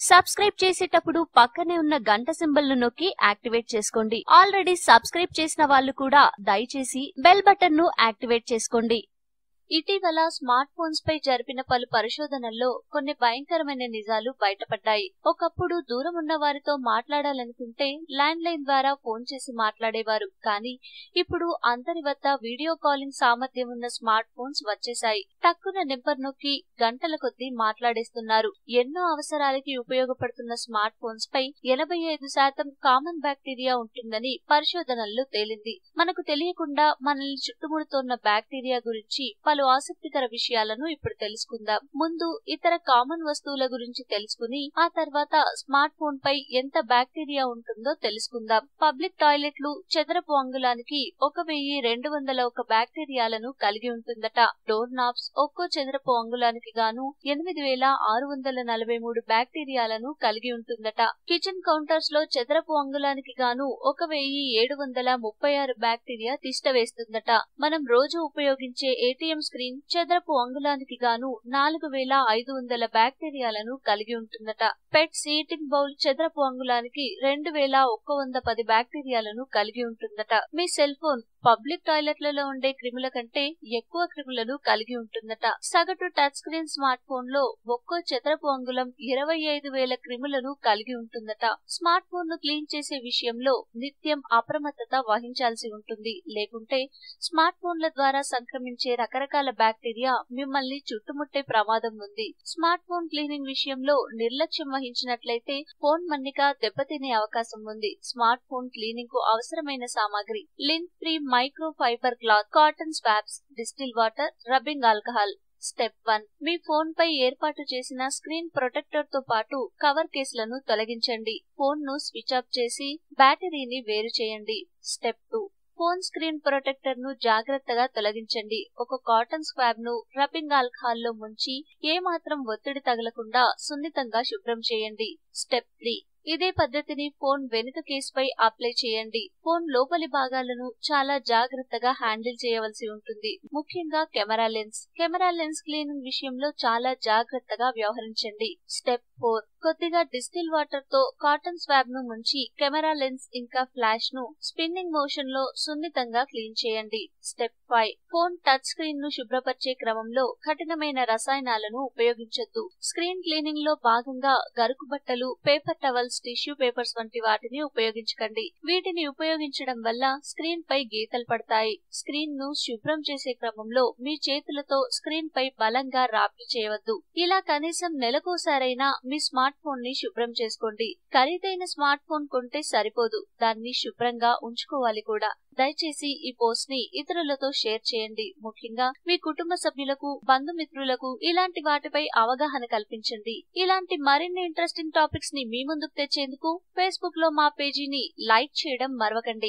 subscribe చేసేటప్పుడు పక్కనే ఉన్న గంట సింబల్ ను నొక్కి యాక్టివేట్ చేసుకోండి ఆల్రెడీ సబ్స్క్రైబ్ చేసిన వాళ్ళు కూడా దయచేసి బెల్ బటన్ ను యాక్టివేట్ చేసుకోండి ఇటీవల స్మార్ట్ ఫోన్స్ పై జరిపిన పలు పరిశోధనల్లో కొన్ని భయంకరమైన నిజాలు బయటపడ్డాయి ఒకప్పుడు దూరం ఉన్న వారితో మాట్లాడాలనుకుంటే ల్యాండ్ లైన్ ద్వారా ఫోన్ చేసి మాట్లాడేవారు కానీ ఇప్పుడు అందరి వద్ద వీడియో కాలింగ్ సామర్థ్యం ఉన్న స్మార్ట్ ఫోన్స్ వచ్చేశాయి టక్కున నెంబర్ నొక్కి గంటల కొద్దీ మాట్లాడేస్తున్నారు ఎన్నో అవసరాలకి ఉపయోగపడుతున్న స్మార్ట్ ఫోన్స్ పై ఎనభై ఐదు శాతం కామన్ బ్యాక్టీరియా ఉంటుందని పరిశోధనల్లో తేలింది మనకు తెలియకుండా మనల్ని చుట్టుముడుతోన్న బ్యాక్టీరియా గురించి పలు ఆసక్తికర విషయాలను ఇప్పుడు తెలుసుకుందాం ముందు ఇతర కామన్ వస్తువుల గురించి తెలుసుకుని ఆ తర్వాత స్మార్ట్ ఫోన్ పై ఎంత బ్యాక్టీరియా ఉంటుందో తెలుసుకుందాం పబ్లిక్ టాయిలెట్లు చదరపు అంగుళానికి ఒక వెయ్యి రెండు వందల ఒక బ్యాక్టీరియాలను కలిగి ఉంటుందట డోర్ నాబ్స్ ఒక్కో చదరపు అంగుళానికి గాను ఎనిమిది వేల ఆరు వందల నలభై మూడు బ్యాక్టీరియాలను కలిగి ఉంటుందట కిచెన్ కౌంటర్స్ లో చదరపు అంగుళానికి గాను ఒక వెయ్యి ఏడు వందల ముప్పై ఆరు బ్యాక్టీరియా తిష్టవేస్తుందట మనం రోజు ఉపయోగించే ఏటీఎం స్క్రీన్ చదరపు అంగుళానికి గాను నాలుగు వేల ఐదు వందల బ్యాక్టీరియాలను కలిగి ఉంటుందట పెట్స్ ఈటింగ్ బౌల్ చదరపు అంగుళానికి రెండు వేల ఒక్క వంద పది బ్యాక్టీరియాలను కలిగి ఉంటుందట మీ సెల్ ఫోన్ పబ్లిక్ టాయిలెట్లలో ఉండే క్రిముల కంటే ఎక్కువ క్రిములను కలిగి ఉంటుందట సగటు టచ్ స్క్రీన్ స్మార్ట్ ఫోన్ లో ఒక్కో చదరపు అంగుళం ఇరవై ఐదు వేల క్రిములను కలిగి ఉంటుందట స్మార్ట్ ఫోన్ ను క్లీన్ చేసే విషయంలో నిత్యం అప్రమత్తత వహించాల్సి ఉంటుంది లేకుంటే స్మార్ట్ ఫోన్ల ద్వారా సంక్రమించే రకరకాల బ్యాక్టీరియా మిమ్మల్ని చుట్టుముట్టే ప్రమాదం ఉంది స్మార్ట్ ఫోన్ క్లీనింగ్ విషయంలో నిర్లక్ష్యం వహించినట్లయితే ఫోన్ మన్నిక దెబ్బతినే అవకాశం ఉంది స్మార్ట్ ఫోన్ క్లీనింగ్ కు అవసరమైన సామాగ్రి lint free micro fibre cloth cotton swabs distil water rubbing alcohol step one మీ ఫోన్ పై ఏర్పాటు చేసిన స్క్రీన్ ప్రొటెక్టర్ తో పాటు కవర్ కేసులను తొలగించండి ఫోన్ ను స్విచ్ ఆఫ్ చేసి బ్యాటరీని వేరు చేయండి step two phone screen protector ను జాగ్రత్తగా తొలగించండి ఒక కాటన్ స్వాబ్ ను రబ్బింగ్ ఆల్కహాల్ లో ముంచి ఏ మాత్రం ఒత్తిడి తగలకుండా సున్నితంగా శుభ్రం చేయండి స్టెప్ త్రీ ఇదే పద్ధతిని ఫోన్ వెనుక కేసుపై అప్లై చేయండి ఫోన్ లోపలి భాగాలను చాలా జాగ్రత్తగా హ్యాండిల్ చేయవలసి ఉంటుంది ముఖ్యంగా camera lens camera lens cleaning విషయంలో చాలా జాగ్రత్తగా వ్యవహరించండి స్టెప్ ఫోర్ కొద్దిగా డిస్టిల్ వాటర్ తో కాటన్ స్వాబ్ ను ముంచి కెమెరా లెన్స్ ఇంకా ఫ్లాష్ ను స్పిన్నింగ్ మోషన్ లో సున్నితంగా క్లీన్ చేయండి step five phone touch screen ను శుభ్రపరిచే క్రమంలో కఠినమైన రసాయనాలను ఉపయోగించొద్దు స్క్రీన్ క్లీనింగ్ లో భాగంగా గరుకు బట్టలు పేపర్ టవల్స్ టిష్యూ పేపర్స్ వంటి వాటిని ఉపయోగించకండి వీటిని ఉపయోగించడం వల్ల స్క్రీన్ పై గీతలు పడతాయి స్క్రీన్ ను శుభ్రం చేసే క్రమంలో మీ చేతులతో స్క్రీన్ పై బలంగా రాపి చేయవద్దు ఇలా కనీసం నెలకోసారైనా మీ స్మార్ట్ ఫోన్ ని శుభ్రం చేసుకోండి ఖరీదైన స్మార్ట్ ఫోన్ కొంటే సరిపోదు దాన్ని శుభ్రంగా ఉంచుకోవాలి కూడా దయచేసి ఈ పోస్ట్ ని ఇతరులతో షేర్ చేయండి ముఖ్యంగా మీ కుటుంబ సభ్యులకు బంధుమిత్రులకు ఇలాంటి వాటిపై అవగాహన కల్పించండి ఇలాంటి మరిన్ని ఇంట్రెస్టింగ్ టాపిక్స్ ని మీ ముందుకు తెచ్చేందుకు ఫేస్బుక్ లో మా పేజీని లైక్ చేయడం మరవకండి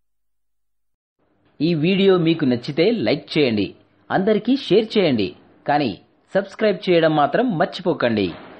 ఈ వీడియో మీకు నచ్చితే లైక్ చేయండి అందరికీ షేర్ చేయండి కానీ సబ్స్క్రైబ్ చేయడం మాత్రం మర్చిపోకండి